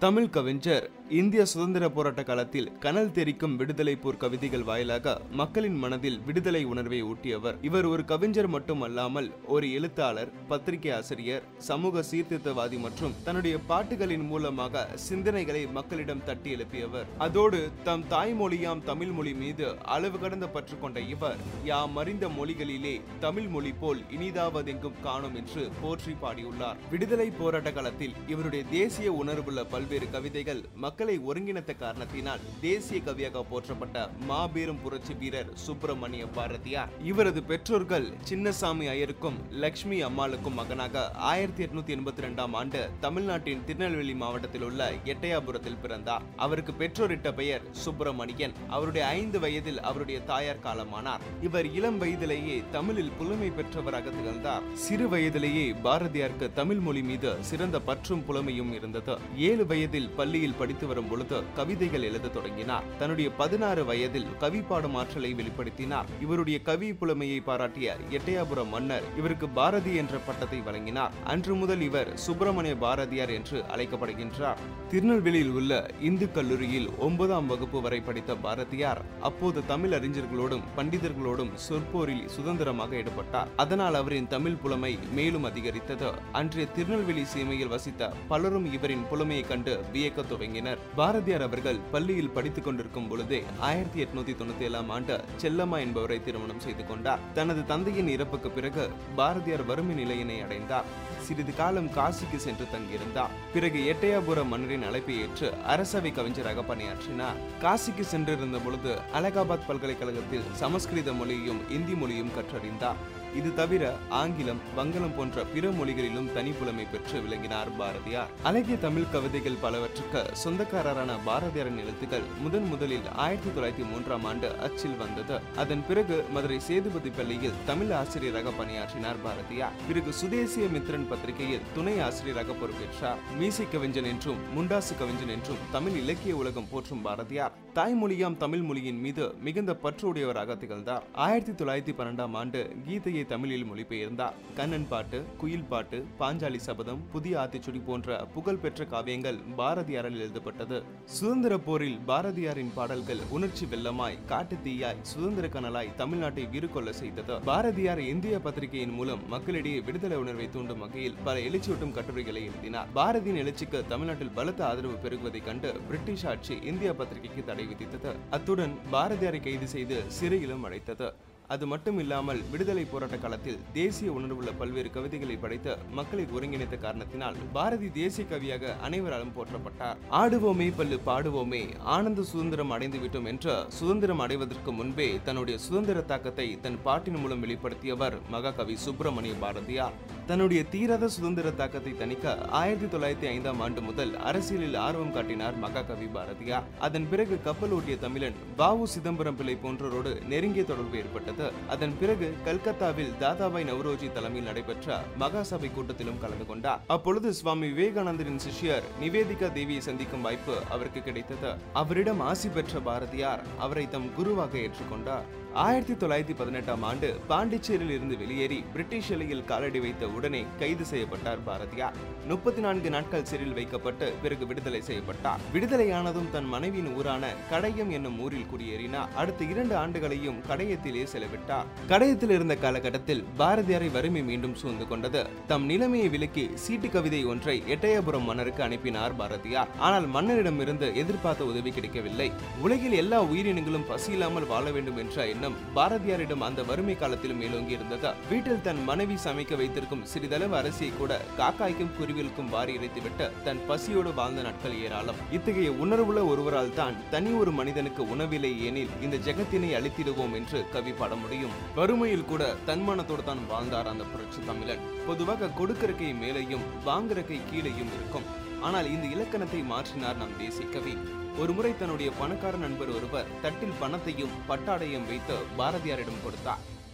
தமிழ் கவிஞர் இந்திய சுதந்திர போராட்ட காலத்தில் கனல் தெரிக்கும் விடுதலை போர் கவிதைகள் வாயிலாக மக்களின் மனதில் விடுதலை உணர்வை ஊட்டியவர் இவர் ஒரு கவிஞர் மட்டுமல்லாமல் ஒரு எழுத்தாளர் பத்திரிகை ஆசிரியர் சமூக சீர்திருத்தவாதி மற்றும் தன்னுடைய பாட்டுகளின் மூலமாக சிந்தனைகளை மக்களிடம் தட்டி எழுப்பியவர் அதோடு தம் தாய்மொழியாம் தமிழ் மொழி மீது அளவு கடந்த பற்று கொண்ட இவர் யாம் அறிந்த மொழிகளிலே தமிழ் மொழி போல் இனிதாவதெங்கும் காணும் என்று போற்றி பாடியுள்ளார் விடுதலை போராட்ட காலத்தில் இவருடைய தேசிய உணர்வுள்ள பல்வேறு கவிதைகள் மக்களை ஒருங்கிணைத்த காரணத்தினால் தேசிய கவியாக போற்றப்பட்ட மாபெரும் புரட்சி வீரர் சுப்பிரமணிய பாரதியார் இவரது பெற்றோர்கள் சின்னசாமி ஐயருக்கும் லக்ஷ்மி அம்மாளுக்கும் மகனாக ஆயிரத்தி எட்நூத்தி எண்பத்தி ரெண்டாம் ஆண்டு தமிழ்நாட்டின் திருநெல்வேலி மாவட்டத்தில் உள்ள எட்டயாபுரத்தில் பிறந்தார் அவருக்கு பெற்றோரிட்ட பெயர் சுப்பிரமணியன் அவருடைய ஐந்து வயதில் அவருடைய தாயார் காலமானார் இவர் இளம் வயதிலேயே தமிழில் புலமை பெற்றவராக திகழ்ந்தார் சிறு வயதிலேயே பாரதியாருக்கு தமிழ் மொழி மீது சிறந்த பற்றும் புலமையும் இருந்தது ஏழு வயதில் பள்ளியில் படித்து வரும் பொழுது கவிதைகள் எழுத தொடங்கினார் தன்னுடைய பதினாறு வயதில் கவி பாடும் ஆற்றலை வெளிப்படுத்தினார் இவருடைய கவி புலமையை பாராட்டிய எட்டயாபுரம் மன்னர் இவருக்கு பாரதி என்ற பட்டத்தை வழங்கினார் அன்று முதல் இவர் சுப்பிரமணிய பாரதியார் என்று அழைக்கப்படுகின்றார் திருநெல்வேலியில் உள்ள இந்து கல்லூரியில் ஒன்பதாம் வகுப்பு வரை படித்த பாரதியார் அப்போது தமிழ் அறிஞர்களோடும் பண்டிதர்களோடும் சொற்போரில் சுதந்திரமாக ஈடுபட்டார் அதனால் அவரின் தமிழ் புலமை மேலும் அதிகரித்தது அன்றைய திருநெல்வேலி சீமையில் வசித்த பலரும் இவரின் புலமையை கண்டு வியக்க துவங்கினர் பாரதியார் அவர்கள் பள்ளியில் படித்துக் கொண்டிருக்கும் பொழுதே ஆயிரத்தி எட்நூத்தி தொண்ணூத்தி ஏழாம் ஆண்டு செல்லம்மா என்பவரை திருமணம் செய்து கொண்டார் தனது தந்தையின் இறப்புக்கு பிறகு பாரதியார் வறுமை நிலையினை அடைந்தார் சிறிது காலம் காசிக்கு சென்று தங்கியிருந்தார் பிறகு எட்டயாபுரம் மன்னரின் அழைப்பை ஏற்று அரசவை கவிஞராக பணியாற்றினார் காசிக்கு சென்றிருந்த பொழுது அலகாபாத் பல்கலைக்கழகத்தில் சமஸ்கிருத மொழியையும் இந்தி மொழியும் கற்றறிந்தார் இது தவிர ஆங்கிலம் வங்கலம் போன்ற பிற மொழிகளிலும் தனிப்புலமை பெற்று விளங்கினார் பாரதியார் அழகிய தமிழ் கவிதைகள் பலவற்றுக்கு சொந்தக்காரரான பாரதியாரின் எழுத்துக்கள் முதன் முதலில் ஆயிரத்தி தொள்ளாயிரத்தி மூன்றாம் ஆண்டு அச்சில் வந்தது அதன் பிறகு மதுரை சேதுபதி பள்ளியில் தமிழ் ஆசிரியராக பணியாற்றினார் பாரதியார் பிறகு சுதேசிய மித்திரன் பத்திரிகையில் துணை ஆசிரியராக பொறுப்பேற்றார் மீசை கவிஞன் என்றும் முண்டாசு கவிஞன் என்றும் தமிழ் இலக்கிய உலகம் போற்றும் பாரதியார் தாய்மொழியாம் தமிழ் மொழியின் மீது மிகுந்த பற்றுடையவராக திகழ்ந்தார் ஆயிரத்தி தொள்ளாயிரத்தி பன்னெண்டாம் ஆண்டு கீதையை தமிழில் மொழிபெயர்ந்தார் கண்ணன் பாட்டு குயில் பாட்டு பாஞ்சாலி சபதம் புதிய ஆத்திச்சுடி போன்ற புகழ்பெற்ற காவியங்கள் பாரதியாரால் எழுதப்பட்டது சுதந்திர போரில் பாரதியாரின் பாடல்கள் உணர்ச்சி வெள்ளமாய் காட்டு தீயாய் சுதந்திர கனலாய் தமிழ்நாட்டை வீறுகொள்ள செய்தது பாரதியார் இந்திய பத்திரிகையின் மூலம் மக்களிடையே விடுதலை உணர்வை தூண்டும் வகையில் பல எழுச்சியூட்டும் கட்டுரைகளை எழுதினார் பாரதியின் எழுச்சிக்கு தமிழ்நாட்டில் பலத்த ஆதரவு பெருகுவதைக் கண்டு பிரிட்டிஷ் ஆட்சி இந்திய பத்திரிகைக்கு தடை விதித்தது அத்துடன் பாரதியாரை கைது செய்து சிறையிலும் அடைத்தது அது மட்டும் இல்லாமல் விடுதலை போராட்ட காலத்தில் தேசிய உணர்வுள்ள பல்வேறு கவிதைகளை படைத்து மக்களை ஒருங்கிணைத்த காரணத்தினால் பாரதி தேசிய கவியாக அனைவராலும் போற்றப்பட்டார் ஆடுவோமே பல்லு பாடுவோமே ஆனந்த சுதந்திரம் அடைந்து விட்டோம் என்ற சுதந்திரம் அடைவதற்கு முன்பே தன்னுடைய சுதந்திர தாக்கத்தை தன் பாட்டின் மூலம் வெளிப்படுத்தியவர் மகாகவி சுப்பிரமணிய பாரதியார் தன்னுடைய தீராத சுதந்திர தாக்கத்தை தணிக்க ஆயிரத்தி தொள்ளாயிரத்தி ஐந்தாம் ஆண்டு முதல் அரசியலில் ஆர்வம் காட்டினார் மகாகவி பாரதியார் அதன் பிறகு கப்பல் ஓட்டிய தமிழன் வாவு சிதம்பரம் பிள்ளை போன்றோரோடு நெருங்கிய தொடர்பு ஏற்பட்டது அதன் பிறகு கல்கத்தாவில் தாதாபாய் நவ்ரோஜி தலைமையில் நடைபெற்ற மகாசபை கூட்டத்திலும் கலந்து கொண்டார் அப்பொழுது சுவாமி விவேகானந்தரின் சிஷ்யர் நிவேதிகா தேவியை சந்திக்கும் வாய்ப்பு அவருக்கு கிடைத்தது அவரிடம் ஆசி பெற்ற பாரதியார் அவரை தம் குருவாக ஏற்றுக்கொண்டார் ஆயிரத்தி தொள்ளாயிரத்தி பதினெட்டாம் ஆண்டு பாண்டிச்சேரியில் இருந்து வெளியேறி பிரிட்டிஷ் எல்லையில் காலடி வைத்த உடனே கைது செய்யப்பட்டார் பாரதியார் முப்பத்தி நான்கு நாட்கள் சிறையில் வைக்கப்பட்டு பிறகு விடுதலை செய்யப்பட்டார் விடுதலையானதும் தன் மனைவியின் ஊரான கடையம் என்னும் ஊரில் குடியேறினார் அடுத்த இரண்டு ஆண்டுகளையும் கடையத்திலே செலவிட்டார் கடையத்தில் இருந்த காலகட்டத்தில் பாரதியாரை வறுமை மீண்டும் சூழ்ந்து கொண்டது தம் நிலைமையை விலக்கி சீட்டு கவிதை ஒன்றை எட்டயபுரம் மன்னருக்கு அனுப்பினார் பாரதியார் ஆனால் மன்னரிடமிருந்து எதிர்பார்த்த உதவி கிடைக்கவில்லை உலகில் எல்லா உயிரினங்களும் பசியில்லாமல் வாழ வேண்டும் என்ற எண்ணம் பாரதியாரிடம் அந்த வறுமை காலத்திலும் மேலோங்கி இருந்தது வீட்டில் தன் மனைவி சமைக்க வைத்திருக்கும் சிறிதளவு அரிசியை கூட காக்காய்க்கும் குருவிலுக்கும் வாரி இறைத்துவிட்டு தன் பசியோடு வாழ்ந்த நாட்கள் ஏராளம் இத்தகைய உணர்வுள்ள ஒருவரால் தான் தனி ஒரு மனிதனுக்கு உணவில்லை ஏனில் இந்த ஜெகத்தினை அழித்திடுவோம் என்று கவி பாட முடியும் வறுமையில் கூட தன்மானத்தோடு தான் வாழ்ந்தார் அந்த புரட்சி தமிழன் பொதுவாக கொடுக்கிற கை மேலேயும் வாங்குற கை கீழேயும் இருக்கும் ஆனால் இந்த இலக்கணத்தை மாற்றினார் நம் தேசிய கவி ஒருமுறை தன்னுடைய பணக்கார நண்பர் ஒருவர் தட்டில் பணத்தையும் பட்டாடையும் வைத்து பாரதியாரிடம் கொடுத்தார்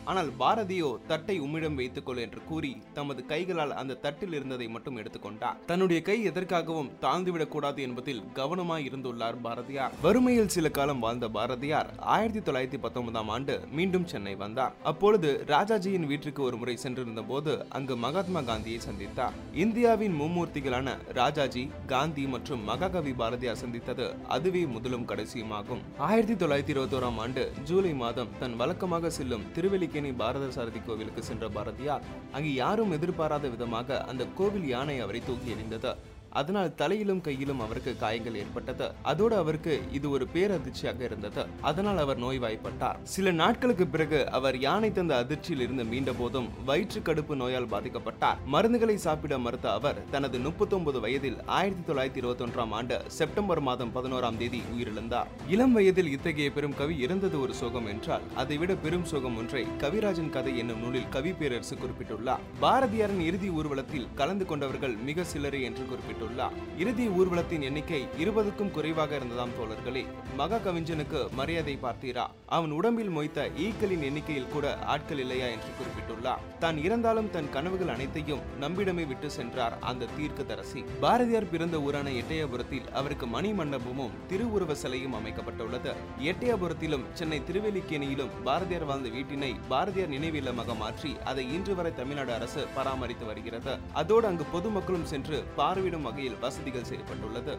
ஆனால் பாரதியோ தட்டை உம்மிடம் வைத்துக்கொள் என்று கூறி தமது கைகளால் அந்த தட்டில் இருந்ததை மட்டும் எடுத்துக்கொண்டார் தன்னுடைய கை எதற்காகவும் தாழ்ந்துவிடக் கூடாது என்பதில் கவனமாய் இருந்துள்ளார் பாரதியார் வறுமையில் சில காலம் வாழ்ந்த பாரதியார் ஆயிரத்தி தொள்ளாயிரத்தி பத்தொன்பதாம் ஆண்டு மீண்டும் சென்னை வந்தார் அப்பொழுது ராஜாஜியின் வீட்டிற்கு ஒரு முறை சென்றிருந்த போது அங்கு மகாத்மா காந்தியை சந்தித்தார் இந்தியாவின் மும்மூர்த்திகளான ராஜாஜி காந்தி மற்றும் மகாகவி பாரதியார் சந்தித்தது அதுவே முதலும் கடைசியுமாகும் ஆயிரத்தி தொள்ளாயிரத்தி இருபத்தோராம் ஆண்டு ஜூலை மாதம் தன் வழக்கமாக செல்லும் திருவெல்லிக்கேணி பாரத சாரதி கோவிலுக்கு சென்ற பாரதியார் அங்கு யாரும் எதிர்பாராத விதமாக அந்த கோவில் யானை அவரை தூக்கி எறிந்தது அதனால் தலையிலும் கையிலும் அவருக்கு காயங்கள் ஏற்பட்டது அதோடு அவருக்கு இது ஒரு பேரதிர்ச்சியாக இருந்தது அதனால் அவர் நோய்வாய்ப்பட்டார் சில நாட்களுக்கு பிறகு அவர் யானை தந்த அதிர்ச்சியில் இருந்து மீண்ட போதும் வயிற்று கடுப்பு நோயால் பாதிக்கப்பட்டார் மருந்துகளை சாப்பிட மறுத்த அவர் தனது முப்பத்தொன்பது வயதில் ஆயிரத்தி தொள்ளாயிரத்தி இருபத்தி ஒன்றாம் ஆண்டு செப்டம்பர் மாதம் பதினோராம் தேதி உயிரிழந்தார் இளம் வயதில் இத்தகைய பெரும் கவி இறந்தது ஒரு சோகம் என்றால் அதைவிட பெரும் சோகம் ஒன்றை கவிராஜன் கதை என்னும் நூலில் கவி பேரரசு குறிப்பிட்டுள்ளார் பாரதியாரின் இறுதி ஊர்வலத்தில் கலந்து கொண்டவர்கள் மிக சிலரே என்று குறிப்பிட்டுள்ளார் இறுதி ஊர்வலத்தின் எண்ணிக்கை இருபதுக்கும் குறைவாக இருந்ததாம் தோழர்களே மகா கவிஞனுக்கு மரியாதை பார்த்தீரா அவன் உடம்பில் மொய்த்த ஈக்களின் எண்ணிக்கையில் கூட ஆட்கள் இல்லையா என்று குறிப்பிட்டுள்ளார் தான் இறந்தாலும் தன் கனவுகள் அனைத்தையும் நம்பிடமே விட்டு சென்றார் அந்த தீர்க்கதரசி பாரதியார் பிறந்த ஊரான எட்டயபுரத்தில் அவருக்கு மணி மண்டபமும் திருவுருவ சிலையும் அமைக்கப்பட்டுள்ளது எட்டயபுரத்திலும் சென்னை திருவெல்லிக்கேணியிலும் பாரதியார் வாழ்ந்த வீட்டினை பாரதியார் நினைவு இல்லமாக மாற்றி அதை இன்று வரை தமிழ்நாடு அரசு பராமரித்து வருகிறது அதோடு அங்கு பொதுமக்களும் சென்று பார்வையிடும் வகையில் வசதிகள் செய்யப்பட்டுள்ளது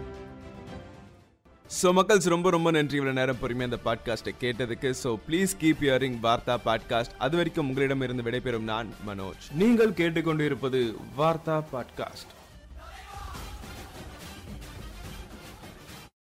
ஸோ மக்கள்ஸ் ரொம்ப ரொம்ப நன்றி இவ்வளோ நேரம் பொறுமையாக அந்த பாட்காஸ்ட்டை கேட்டதுக்கு so please keep hearing Vartha podcast அது வரைக்கும் உங்களிடமிருந்து விடைபெறும் நான் மனோஜ் நீங்கள் கேட்டுக்கொண்டு இருப்பது வார்த்தா பாட்காஸ்ட்